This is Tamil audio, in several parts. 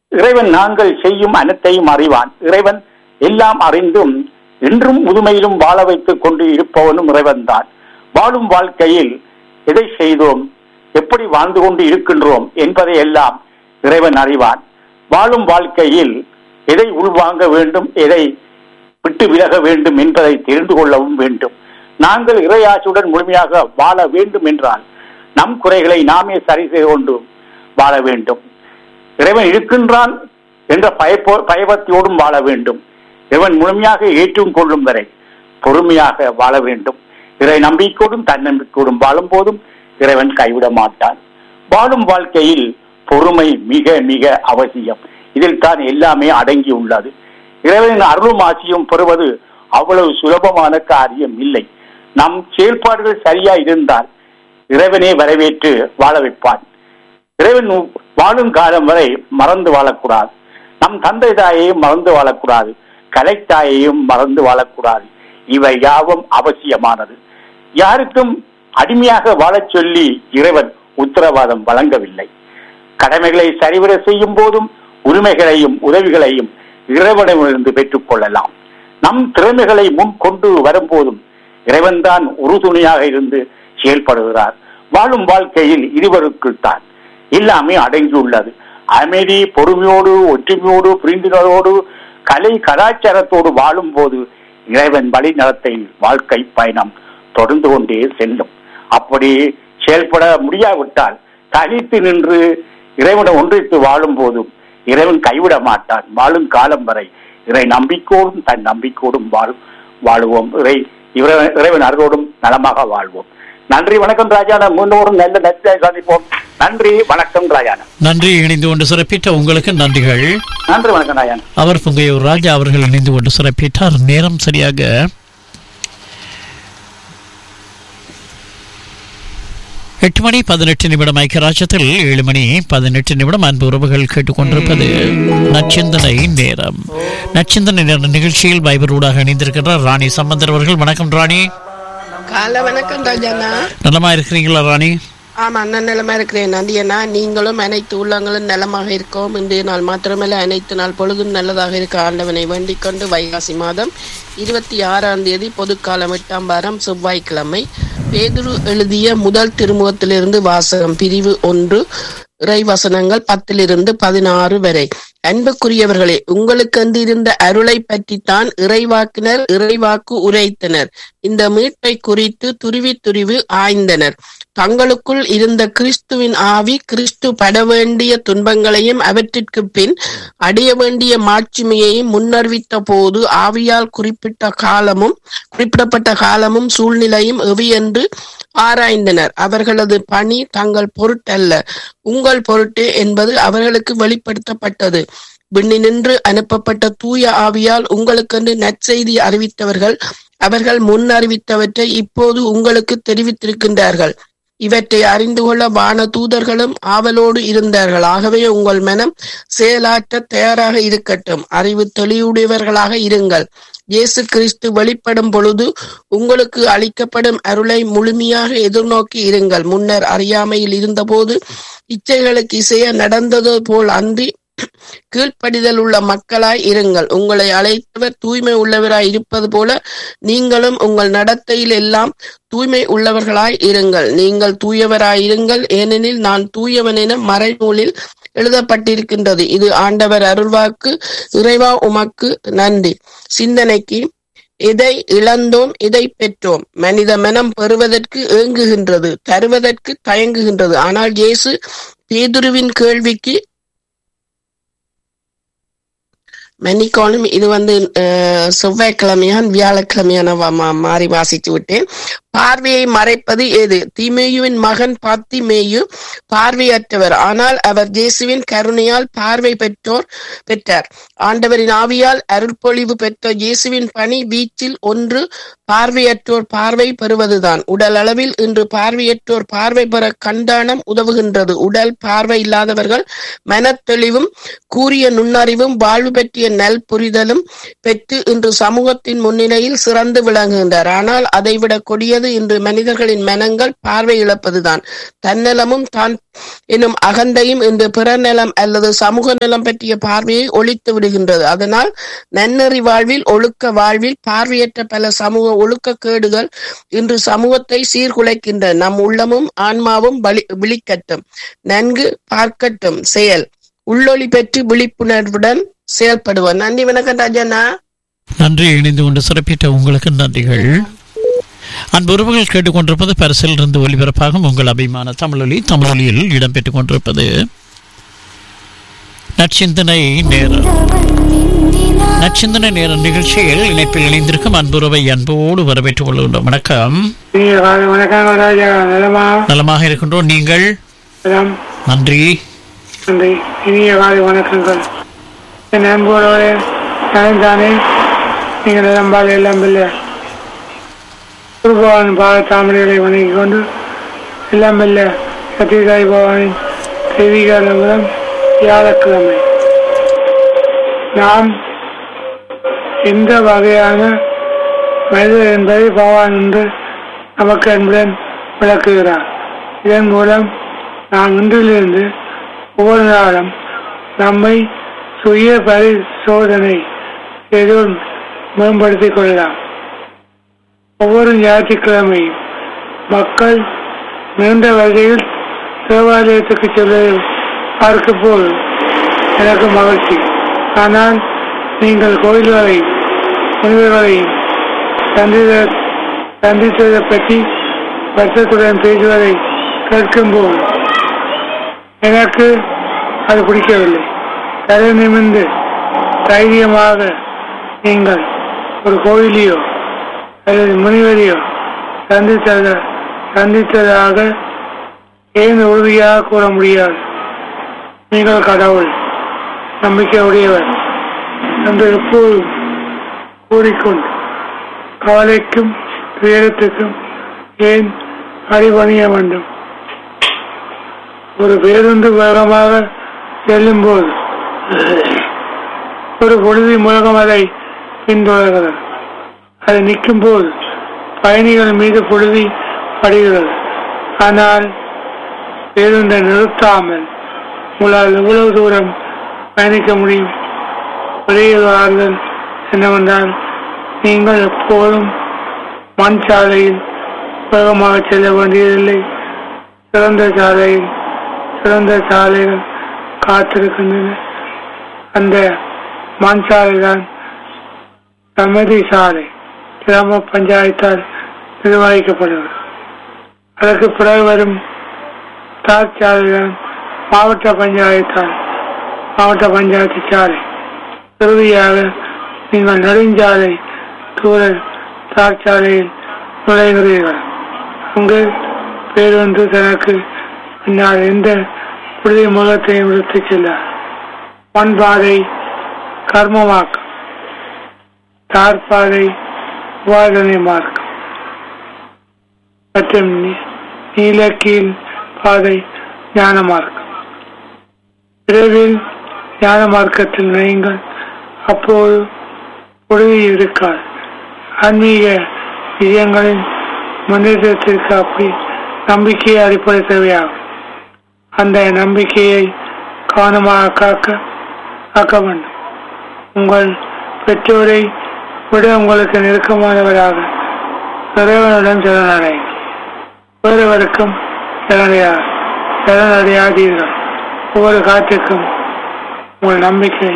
இறைவன் நாங்கள் செய்யும் அனைத்தையும் அறிவான் இறைவன் எல்லாம் அறிந்தும் இன்றும் முதுமையிலும் வாழ வைத்துக் கொண்டு இருப்பவனும் இறைவன் தான் வாழும் வாழ்க்கையில் எதை செய்தோம் எப்படி வாழ்ந்து கொண்டு இருக்கின்றோம் என்பதை எல்லாம் இறைவன் அறிவான் வாழும் வாழ்க்கையில் எதை உள்வாங்க வேண்டும் எதை விட்டு விலக வேண்டும் என்பதை தெரிந்து கொள்ளவும் வேண்டும் நாங்கள் இறையாட்சியுடன் முழுமையாக வாழ வேண்டும் என்றால் நம் குறைகளை நாமே சரி செய்து கொண்டு வாழ வேண்டும் இறைவன் இருக்கின்றான் என்ற பயப்போ பயபக்தியோடும் வாழ வேண்டும் இறைவன் முழுமையாக ஏற்றும் கொள்ளும் வரை பொறுமையாக வாழ வேண்டும் இறை நம்பிக்கையோடும் தன்னம்பிக்கையோடும் வாழும் போதும் இறைவன் கைவிட மாட்டான் வாழும் வாழ்க்கையில் பொறுமை மிக மிக அவசியம் இதில் தான் எல்லாமே அடங்கி உள்ளது இறைவனின் அருளும் ஆட்சியும் பெறுவது அவ்வளவு சுலபமான காரியம் இல்லை நம் செயல்பாடுகள் சரியா இருந்தால் இறைவனே வரவேற்று வாழ வைப்பான் இறைவன் வாழும் காலம் வரை மறந்து வாழக்கூடாது நம் தந்தை தாயையும் மறந்து வாழக்கூடாது கலைத்தாயையும் மறந்து வாழக்கூடாது இவை யாவும் அவசியமானது யாருக்கும் அடிமையாக வாழச் சொல்லி இறைவன் உத்தரவாதம் வழங்கவில்லை கடமைகளை சரிவர செய்யும் போதும் உரிமைகளையும் உதவிகளையும் இறைவனிடமிருந்து பெற்றுக் கொள்ளலாம் நம் திறமைகளை முன் கொண்டு வரும்போதும் இறைவன்தான் உறுதுணையாக இருந்து செயல்படுகிறார் வாழும் வாழ்க்கையில் இருவருக்குள் தான் எல்லாமே அடங்கியுள்ளது அமைதி பொறுமையோடு ஒற்றுமையோடு புரிந்துணர்வோடு கலை கலாச்சாரத்தோடு வாழும் போது இறைவன் வழி நடத்தை வாழ்க்கை பயணம் தொடர்ந்து கொண்டே செல்லும் அப்படி செயல்பட முடியாவிட்டால் தனித்து நின்று இறைவனை ஒன்றித்து வாழும் போதும் இறைவன் கைவிட மாட்டான் வாழும் காலம் வரை இறை நம்பிக்கையோடும் தன் நம்பிக்கையோடும் வாழும் வாழுவோம் இறை இறை- இறைவன் அருளோடும் நலமாக வாழ்வோம் நன்றி வணக்கம் ராஜானா முன்னோரும் நல்ல நச்சை சந்திப்போம் நன்றி வணக்கம் ராஜானா நன்றி இணைந்து கொண்டு சிறப்பித்த உங்களுக்கு நன்றிகள் நன்றி வணக்கம் ராஜானா அவர் பொங்கையூர் ராஜா அவர்கள் இணைந்து கொண்டு சிறப்பித்தார் நேரம் சரியாக எட்டு மணி பதினெட்டு நிமிடம் ஐக்கியராஜ்யத்தில் ஏழு மணி பதினெட்டு நிமிடம் அன்பு உறவுகள் கேட்டுக்கொண்டிருப்பது நச்சிந்தனை நேரம் நச்சிந்தனை நேர நிகழ்ச்சியில் பைபர் ஊடாக இணைந்திருக்கின்றார் ராணி சம்பந்தர் அவர்கள் வணக்கம் ராணி காலை வணக்கம் ராஜாண்ணா நலமா இருக்கிறீங்களா ராணி ஆமா அண்ணன் நிலமா இருக்கிறேன் நந்தியண்ணா நீங்களும் அனைத்து உள்ளங்களும் நலமாக இருக்கோம் இன்றைய நாள் மாத்திரமல்ல அனைத்து நாள் பொழுதும் நல்லதாக இருக்க ஆண்டவனை வேண்டிக் கொண்டு வைகாசி மாதம் இருபத்தி ஆறாம் தேதி பொதுக்காலம் எட்டாம் வாரம் செவ்வாய்க்கிழமை பேதுரு எழுதிய முதல் திருமுகத்திலிருந்து வாசகம் பிரிவு ஒன்று இறைவசனங்கள் பத்திலிருந்து பதினாறு வரை அன்புக்குரியவர்களே உங்களுக்கு இருந்த அருளை பற்றித்தான் இறைவாக்கினர் இறைவாக்கு உரைத்தனர் இந்த மீட்பை குறித்து துருவி துருவி ஆய்ந்தனர் தங்களுக்குள் இருந்த கிறிஸ்துவின் ஆவி கிறிஸ்து பட வேண்டிய துன்பங்களையும் அவற்றிற்கு பின் அடைய வேண்டிய மாட்சிமையையும் முன்னறிவித்த போது ஆவியால் குறிப்பிட்ட காலமும் குறிப்பிடப்பட்ட காலமும் சூழ்நிலையும் எவி என்று ஆராய்ந்தனர் அவர்களது பணி தங்கள் பொருட்டல்ல உங்கள் பொருட்டு என்பது அவர்களுக்கு வெளிப்படுத்தப்பட்டது விண்ணினின்று அனுப்பப்பட்ட தூய ஆவியால் உங்களுக்கென்று நற்செய்தி அறிவித்தவர்கள் அவர்கள் முன் அறிவித்தவற்றை இப்போது உங்களுக்கு தெரிவித்திருக்கின்றார்கள் இவற்றை அறிந்து கொள்ள வான தூதர்களும் ஆவலோடு இருந்தார்கள் ஆகவே உங்கள் மனம் செயலாற்ற தயாராக இருக்கட்டும் அறிவு தெளிவுடையவர்களாக இருங்கள் இயேசு கிறிஸ்து வெளிப்படும் பொழுது உங்களுக்கு அளிக்கப்படும் அருளை முழுமையாக எதிர்நோக்கி இருங்கள் முன்னர் அறியாமையில் இருந்தபோது இச்சைகளுக்கு இசைய நடந்தது போல் அன்றி கீழ்ப்படிதல் உள்ள மக்களாய் இருங்கள் உங்களை அழைத்தவர் தூய்மை உள்ளவராய் இருப்பது போல நீங்களும் உங்கள் நடத்தையில் எல்லாம் தூய்மை உள்ளவர்களாய் இருங்கள் நீங்கள் தூயவராய் இருங்கள் ஏனெனில் நான் தூயவன் என மறைநூலில் எழுதப்பட்டிருக்கின்றது இது ஆண்டவர் அருள்வாக்கு இறைவா உமக்கு நன்றி சிந்தனைக்கு எதை இழந்தோம் எதை பெற்றோம் மனித மனம் பெறுவதற்கு ஏங்குகின்றது தருவதற்கு தயங்குகின்றது ஆனால் இயேசு பேதுருவின் கேள்விக்கு மன்னிக்கோணும் இது வந்து அஹ், செவ்வாய்க்கிழமையான் வியாழக்கிழமையான வா- மா- மாறி வாசித்து விட்டேன் பார்வையை மறைப்பது எது தீமேயுவின் மகன் பாத்திமேயு பார்வையற்றவர் ஆனால் அவர் இயேசுவின் கருணையால் பார்வை பெற்றோர் பெற்றார் ஆண்டவரின் ஆவியால் அருள்பொழிவு பெற்ற இயேசுவின் பணி வீச்சில் ஒன்று பார்வையற்றோர் பார்வை பெறுவதுதான் உடல் அளவில் இன்று பார்வையற்றோர் பார்வை பெற கண்டானம் உதவுகின்றது உடல் பார்வை இல்லாதவர்கள் மனத்தெளிவும் கூறிய நுண்ணறிவும் வாழ்வு பற்றிய நல் புரிதலும் பெற்று இன்று சமூகத்தின் முன்னிலையில் சிறந்து விளங்குகின்றார் ஆனால் அதைவிட கொடியது இன்று மனிதர்களின் மனங்கள் பார்வை இழப்பதுதான் தன்னலமும் தான் எனும் அகந்தையும் இன்று பிறநலம் அல்லது சமூக நலம் பற்றிய பார்வையை ஒழித்து விடுகின்றது அதனால் நன்னெறி வாழ்வில் ஒழுக்க வாழ்வில் பார்வையற்ற பல சமூக ஒழுக்க கேடுகள் இன்று சமூகத்தை சீர்குலைக்கின்றன நம் உள்ளமும் ஆன்மாவும் வலி விழிக்கட்டும் நன்கு பார்க்கட்டும் செயல் உள்ளொளி பெற்று விழிப்புணர்வுடன் செயல்படுவோம் நன்றி வணக்கம் ராஜண்ணா நன்றி இணைந்து கொண்டு சிறப்பித்த உங்களுக்கு நன்றிகள் அன்பு உறவுகள் கேட்டுக்கொண்டிருப்பது பரிசில் இருந்து ஒலிபரப்பாகும் உங்கள் அபிமான தமிழொலி தமிழொலியில் இடம்பெற்றுக் கொண்டிருப்பது நற்சிந்தனை நேரம் நற்சிந்தனை நேர நிகழ்ச்சியில் இணைப்பில் இணைந்திருக்கும் அன்புறவை அன்போடு வரவேற்றுக் கொள்கின்றோம் வணக்கம் இனிய காலை வணக்கம் ராஜா நலமா நலமாக இருக்கின்றோம் நீங்கள் நலம் நன்றி நன்றி இனிய காலை வணக்கங்கள் என் அன்போடு நலந்தானே நீங்கள் நலம்பால் எல்லாம் இல்லை குருபவான் பாத தாமரைகளை வணங்கிக் கொண்டு எல்லாம் இல்லை சத்யசாய் பவானின் தெய்வீக நம்பரம் வியாழக்கிழமை நாம் எந்த வகையான மனிதர் என்பதை பகவான் என்று நமக்கு அன்புடன் விளக்குகிறார் இதன் மூலம் நாம் இன்றிலிருந்து ஒவ்வொரு நாளும் நம்மை சுய பரிசோதனை செய்து மேம்படுத்திக் கொள்ளலாம் ஒவ்வொரு ஞாயிற்றுக்கிழமையும் மக்கள் நீண்ட வரிசையில் தேவாலயத்துக்கு செல்வதை பார்க்கும் போது எனக்கு மகிழ்ச்சி ஆனால் நீங்கள் கோயில்களையும் முனிவர்களையும் சந்தித்த சந்தித்ததை பற்றி வருத்தத்துடன் பேசுவதை கேட்கும்போது எனக்கு அது பிடிக்கவில்லை தலை நிமிர்ந்து தைரியமாக நீங்கள் ஒரு கோயிலையோ அல்லது முனிவரையோ சந்தித்தத சந்தித்ததாக ஏன் உறுதியாக கூற முடியாது நீங்கள் கடவுள் நம்பிக்கை உடையவர் என்று எப்போதும் கூறிக்கொண்டு கவலைக்கும் துயரத்துக்கும் ஏன் அடிபணிய வேண்டும் ஒரு பேருந்து வேகமாக செல்லும் போது ஒரு பொழுது முழக்கம் அதை பின்தொடர்கிறது அது நிற்கும் போது பயணிகள் மீது பொழுதி படுகிறது ஆனால் பேருந்தை நிறுத்தாமல் உங்களால் எவ்வளவு தூரம் பயணிக்க முடியும் ஒரே ஒரு ஆறுதல் என்னவென்றால் நீங்கள் எப்போதும் மண் சாலையில் வேகமாக செல்ல வேண்டியதில்லை சிறந்த சாலையில் சிறந்த சாலைகள் காத்திருக்கின்றன அந்த மண் சாலை தான் சமதி சாலை கிராம பஞ்சாயத்தால் நிர்வகிக்கப்படுகிறது அதற்கு பிறகு வரும் தார் சாலை தான் மாவட்ட பஞ்சாயத்தால் மாவட்ட பஞ்சாயத்து சாலை இறுதியாக நீங்கள் நெடுஞ்சாலை தூர தார் சாலையில் நுழைகிறீர்கள் அங்கு பேருந்து தனக்கு பின்னால் எந்த புதிய முகத்தையும் எடுத்துச் செல்லார் மண்பாதை கர்மமாக்கம் தார் பாதை வாதனை மார்க்கம் மற்றும் நீ- நீலக்கீழ் பாதை ஞான மார்க்கம் விரைவில் ஞான மார்க்கத்தில் நுழையுங்கள் அப்போது பொழுது இருக்காது ஆன்மீக விஷயங்களின் முன்னேற்றத்திற்கு அப்படி நம்பிக்கையை அடிப்படை தேவையாகும் அந்த நம்பிக்கையை கவனமாக காக்க காக்க வேண்டும் உங்கள் பெற்றோரை விட உங்களுக்கு நெருக்கமானவராக இறைவனுடன் சரணடையுங்கள் வேறவருக்கும் சரணடையா சரணடையாதீர்கள் ஒவ்வொரு காற்றுக்கும் உங்கள் நம்பிக்கை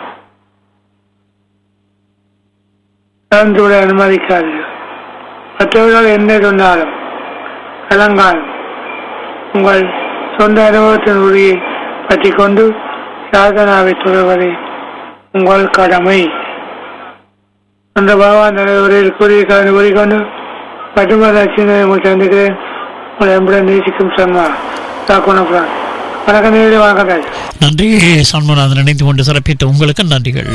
கலந்துவிட அனுமதிக்காதீர்கள் மற்றவர்கள் என்ன சொன்னாலும் கலங்காலும் உங்கள் சொந்த அனுபவத்தின் உரியை பற்றி கொண்டு சாதனாவை தொடர்வதே உங்கள் கடமை அந்த பகவான் தலைவரில் கூறிய காரணம் கூறிக்கொண்டு மட்டுமல்ல லட்சுமி உங்களை சந்திக்கிறேன் உங்களை அன்புடன் நேசிக்கும் சர்மா தாக்குணப்புறான் வணக்கம் நேரில் வணக்கம் ராஜா நன்றி சண்முகநாதன் இணைந்து கொண்டு சிறப்பித்த உங்களுக்கு நன்றிகள்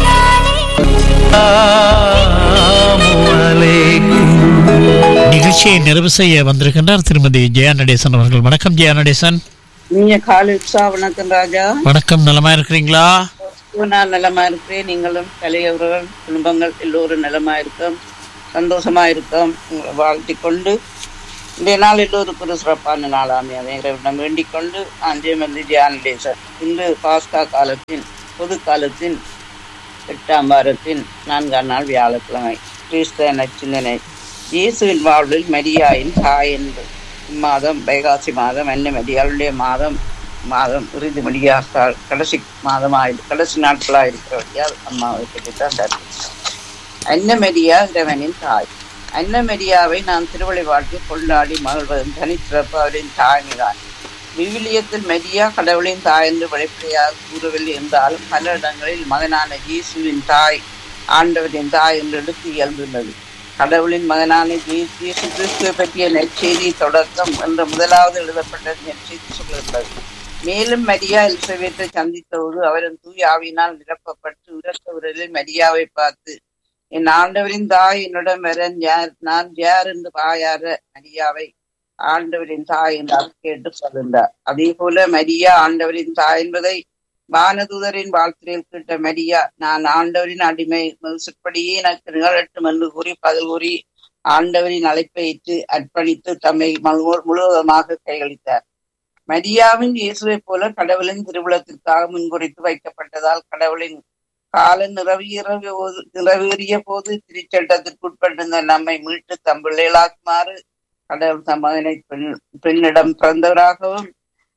நிகழ்ச்சியை நிறைவு செய்ய வந்திருக்கின்றார் திருமதி ஜெயா நடேசன் அவர்கள் வணக்கம் ஜெயா நடேசன் நீங்க காலை உற்சா வணக்கம் ராஜா வணக்கம் நலமா இருக்கிறீங்களா நான் நலமா இருக்கிறேன் நீங்களும் தலைவர்கள் குடும்பங்கள் எல்லோரும் நலமா இருக்கோம் சந்தோஷமா இருக்கோம் உங்களை வாழ்த்திக் கொண்டு இன்றைய நாள் எல்லோருக்கும் ஒரு சிறப்பான நாளாமே அதை இறைவனிடம் வேண்டிக் கொண்டு ஆஞ்சே வந்து தியானலேசர் இன்று பாஸ்கா காலத்தின் பொது காலத்தின் எட்டாம் வாரத்தின் நான்காம் நாள் வியாழக்கிழமை கிறிஸ்தவ நச்சிந்தனை இயேசுவின் வாழ்வில் மரியாயின் தாய் என்று இம்மாதம் வைகாசி மாதம் என்ன மரியாளுடைய மாதம் மாதம் இறுதி மடியாக கடைசி மாதமாக கடைசி நாட்களாக இருக்கிறபடியால் அம்மாவை பற்றித்தான் தருகிறேன் அன்னமெரியா இறைவனின் தாய் அன்னமெரியாவை நான் திருவள்ளி வாழ்க்கை கொண்டாடி மகிழ்வதும் தனிச்சிறப்பு அவரின் தாய்மைதான் விவிலியத்தில் மெரியா கடவுளின் தாய் என்று வெளிப்படையாக கூறவில்லை என்றாலும் பல இடங்களில் மகனான இயேசுவின் தாய் ஆண்டவரின் தாய் என்று எடுத்து இயல்புள்ளது கடவுளின் மகனான இயே- இயேசு கிறிஸ்துவை பற்றிய நற்செய்தி தொடக்கம் என்ற முதலாவது எழுதப்பட்ட நற்செய்தி சொல்லுகிறது மேலும் மரியா எலிசபெத்தை சந்தித்தபோது அவரின் தூய ஆவியினால் நிரப்பப்பட்டு உரத்த உரலில் மரியாவை பார்த்து என் ஆண்டவரின் தாய் என்னிடம் வர யார் நான் யார் என்று பாயார மரியாவை ஆண்டவரின் தாய் என்று அவர் கேட்டு சொல்கின்றார் அதே போல மரியா ஆண்டவரின் தாய் என்பதை வானதூதரின் வாழ்த்திரில் கேட்ட மரியா நான் ஆண்டவரின் அடிமை சிற்படியே எனக்கு நிகழட்டும் என்று கூறி பதில் கூறி ஆண்டவரின் அழைப்பை ஏற்று அர்ப்பணித்து தம்மை முழு- முழுவதுமாக கையளித்தார் மரியாவின் இயேசுவை போல கடவுளின் திருவிழத்திற்காக முன்குறித்து வைக்கப்பட்டதால் கடவுளின் காலம் நிறைவேற போது நிறைவேறிய போது திருச்சட்டத்திற்குட்பட்டிருந்த நம்மை மீட்டு தம் பிள்ளைகளாக்குமாறு கடவுள் தம் மகனை பெண் பெண்ணிடம் பிறந்தவராகவும்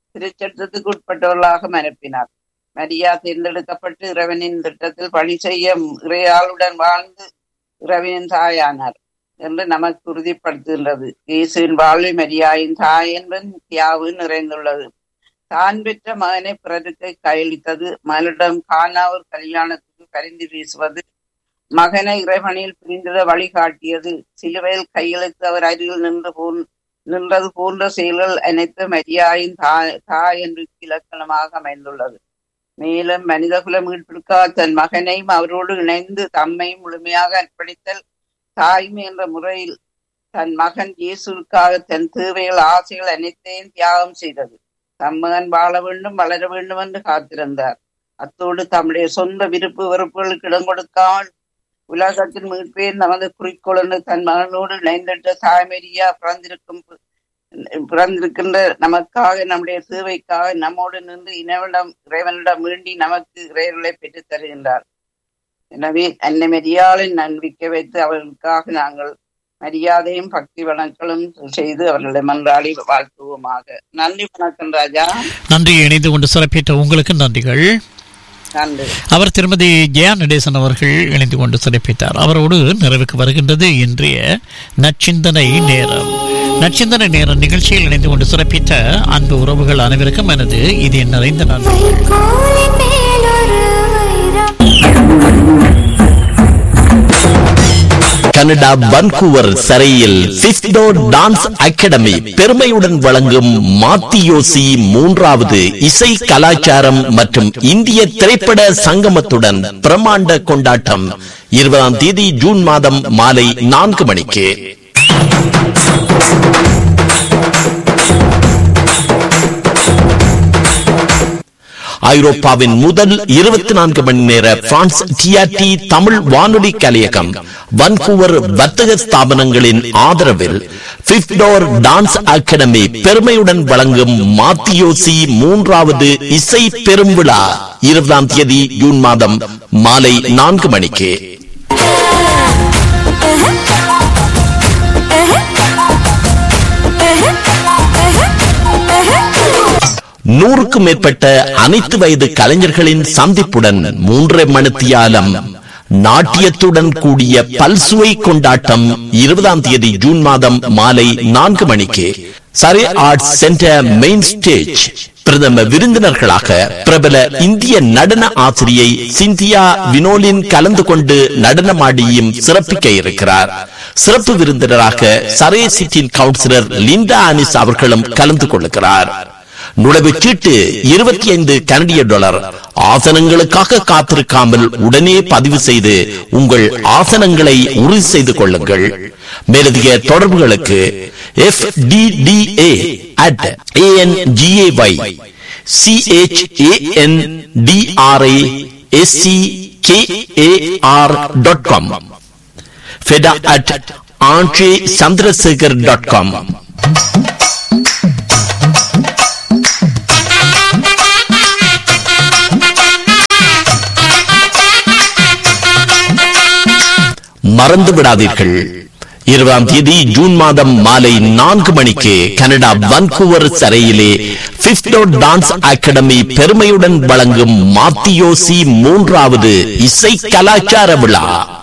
திருச்சட்டத்துக்குட்பட்டவர்களாக அனுப்பினார் மரியா தேர்ந்தெடுக்கப்பட்டு இறைவனின் திட்டத்தில் பணி செய்ய இறையாளுடன் வாழ்ந்து இறைவனின் தாயானார் என்று நமக்கு உறுதிப்படுத்துகின்றது இயேசுவின் வாழ்வை மரியாயின் தாய் என்பது தியாவு நிறைந்துள்ளது தான் பெற்ற மகனை பிறருக்கு கையளித்தது மகளிடம் காணாவூர் கல்யாணத்துக்கு கரிந்து வீசுவது மகனை இறைவனில் பிரிந்திட வழிகாட்டியது சிலுவையில் கையெழுத்து அவர் அருகில் நின்று போன் நின்றது போன்ற செயல்கள் அனைத்து மரியாயின் தாய் தாய் என்று இலக்கணமாக அமைந்துள்ளது மேலும் மனிதகுல மீட்பிற்காக தன் மகனையும் அவரோடு இணைந்து தம்மையும் முழுமையாக அர்ப்பணித்தல் தாய்மை என்ற முறையில் தன் மகன் இயேசுவுக்காக தன் தேவைகள் ஆசைகள் அனைத்தையும் தியாகம் செய்தது தம் மகன் வாழ வேண்டும் வளர வேண்டும் என்று காத்திருந்தார் அத்தோடு தம்முடைய சொந்த விருப்பு வெறுப்புகளுக்கு இடம் கொடுக்காமல் உலகத்தின் மீட்பே நமது குறிக்கோள் என்று தன் மகனோடு இணைந்திட்ட தாய்மரியா பிறந்திருக்கும் பிறந்திருக்கின்ற நமக்காக நம்முடைய சேவைக்காக நம்மோடு நின்று இனவிடம் இறைவனிடம் வேண்டி நமக்கு இறைவர்களை பெற்றுத் தருகின்றார் எனவே அன்னை மரியாளின் நம்பிக்கை வைத்து அவர்களுக்காக நாங்கள் மரியாதையும் பக்தி வணக்கங்களும் செய்து அவர்களை மன்றாடி வாழ்த்துவோமாக நன்றி வணக்கம் ராஜா நன்றி இணைந்து கொண்டு சிறப்பித்த உங்களுக்கு நன்றிகள் நன்றி அவர் திருமதி ஜெயா நடேசன் அவர்கள் இணைந்து கொண்டு சிறப்பித்தார் அவரோடு நிறைவுக்கு வருகின்றது இன்றைய நச்சிந்தனை நேரம் நச்சிந்தனை நேரம் நிகழ்ச்சியில் இணைந்து கொண்டு சிறப்பித்த அன்பு உறவுகள் அனைவருக்கும் எனது இது நிறைந்த நன்றி வைக்கோலின் மேலொரு வைரம் கனடா வன்கூவர் சரையில் சிஸ்டோ டான்ஸ் அகாடமி பெருமையுடன் வழங்கும் மாத்தியோசி மூன்றாவது இசை கலாச்சாரம் மற்றும் இந்திய திரைப்பட சங்கமத்துடன் பிரமாண்ட கொண்டாட்டம் இருபதாம் தேதி ஜூன் மாதம் மாலை நான்கு மணிக்கு ஐரோப்பாவின் முதல் இருபத்தி நான்கு மணி நேர பிரான்ஸ் டிஆர்டி தமிழ் வானொலி கலையகம் வன்கூவர் வர்த்தக ஸ்தாபனங்களின் ஆதரவில் பிப்டோர் டான்ஸ் அகாடமி பெருமையுடன் வழங்கும் மாத்தியோசி மூன்றாவது இசை பெரும்விழா இருபதாம் தேதி ஜூன் மாதம் மாலை நான்கு மணிக்கு நூறுக்கும் மேற்பட்ட அனைத்து வயது கலைஞர்களின் சந்திப்புடன் மூன்றரை மணித்தியாலம் நாட்டியத்துடன் கூடிய பல்சுவை கொண்டாட்டம் இருபதாம் தேதி ஜூன் மாதம் மாலை நான்கு மணிக்கு Surrey arts centre main stage பிரதம விருந்தினர்களாக பிரபல இந்திய நடன ஆசிரியை சிந்தியா வினோலின் கலந்து கொண்டு நடனமாடியும் சிறப்பிக்க இருக்கிறார் சிறப்பு விருந்தினராக சரே சிட்டின் கவுன்சிலர் லிண்டா அனிஸ் அவர்களும் கலந்து கொள்கிறார் நுழைவுச் சீட்டு இருபத்தி ஐந்து கனடிய டாலர் ஆசனங்களுக்காக காத்திருக்காமல் உடனே பதிவு செய்து உங்கள் ஆசனங்களை உறுதி செய்து கொள்ளுங்கள் மேலதிக தொடர்புகளுக்கு F D D A at ஏஎன்ஜிஏஒய் சிஹெச்ஏஎன்டிஆர்ஐ SC K A R dot com ஃபெடா at Andre Chandrasekhar dot com மறந்து விடாதீர்கள் இருபதாம் தேதி ஜூன் மாதம் மாலை நான்கு மணிக்கு கனடா வன்கூவர் சரையிலே பிப்டோ டான்ஸ் அகாடமி பெருமையுடன் வழங்கும் மாத்தியோசி மூன்றாவது இசை கலாச்சார விழா